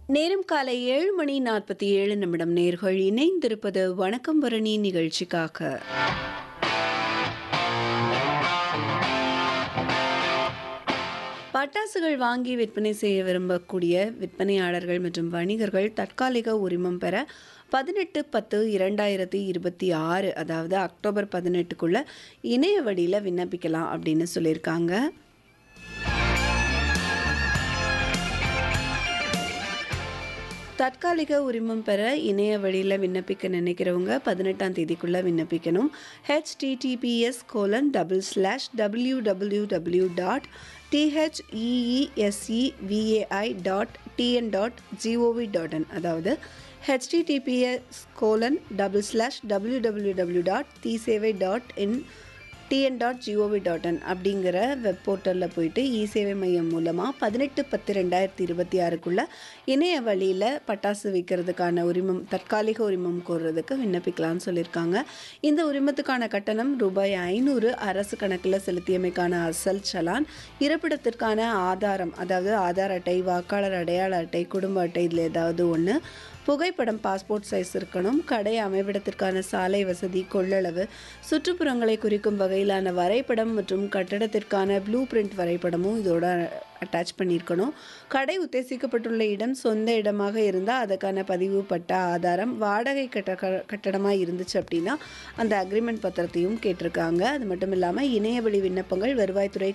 நேரம் காலை ஏழு மணி நாற்பத்தி ஏழு நிமிடம் நேர்கள் இணைந்திருப்பது வணக்கம் பரணி நிகழ்ச்சிக்காக பட்டாசுகள் வாங்கி விற்பனை செய்ய விரும்பக்கூடிய விற்பனையாளர்கள் மற்றும் வணிகர்கள் தற்காலிக உரிமம் பெற பதினெட்டு பத்து இரண்டாயிரத்தி இருபத்தி ஆறு அதாவது அக்டோபர் பதினெட்டுக்குள்ள இணைய வழியில் விண்ணப்பிக்கலாம் அப்படின்னு சொல்லியிருக்காங்க தற்காலிக உரிமம் பெற இணைய வழியில் விண்ணப்பிக்க நினைக்கிறவங்க பதினெட்டாம் தேதிக்குள்ளே விண்ணப்பிக்கணும் HTTPS colon double slash W W W dot டிஹெச்இஇஎஸ்இவிஏஐ dot TN dot gov dot in அதாவது HTTPS colon double slash W W W dot டிசேவை dot in TN dot gov dot in அப்படிங்கிற வெப் போர்ட்டலில் போயிட்டு இ சேவை மையம் மூலமாக பதினெட்டு பத்து ரெண்டாயிரத்தி இருபத்தி ஆறுக்குள்ளே இணைய வழியில் பட்டாசு விற்கிறதுக்கான உரிமம் தற்காலிக உரிமம் கோர்றதுக்கு விண்ணப்பிக்கலாம்னு சொல்லியிருக்காங்க இந்த உரிமத்துக்கான கட்டணம் ரூபாய் ஐநூறு அரசு கணக்கில் செலுத்தியமைக்கான அசல் சலான் இருப்பிடத்திற்கான ஆதாரம் அதாவது ஆதார் அட்டை வாக்காளர் அடையாள அட்டை குடும்ப அட்டை இதில் ஏதாவது ஒன்று புகைப்படம் பாஸ்போர்ட் சைஸ் இருக்கணும் கடை அமைவிடத்திற்கான சாலை வசதி கொள்ளளவு சுற்றுப்புறங்களை குறிக்கும் வகையிலான வரைபடம் மற்றும் கட்டடத்திற்கான ப்ளூ பிரிண்ட் வரைபடமும் இதோட அட்டாச் பண்ணியிருக்கணும் கடை உத்தேசிக்கப்பட்டுள்ள இடம் சொந்த இடமாக இருந்தால் அதுக்கான பதிவு பட்ட ஆதாரம் வாடகை கட்ட கட்டடமாக இருந்துச்சு அப்படின்னா அந்த அக்ரிமெண்ட் பத்திரத்தையும் கேட்டிருக்காங்க அது மட்டும் இல்லாமல் இணையவழி விண்ணப்பங்கள் வருவாய்த்துறை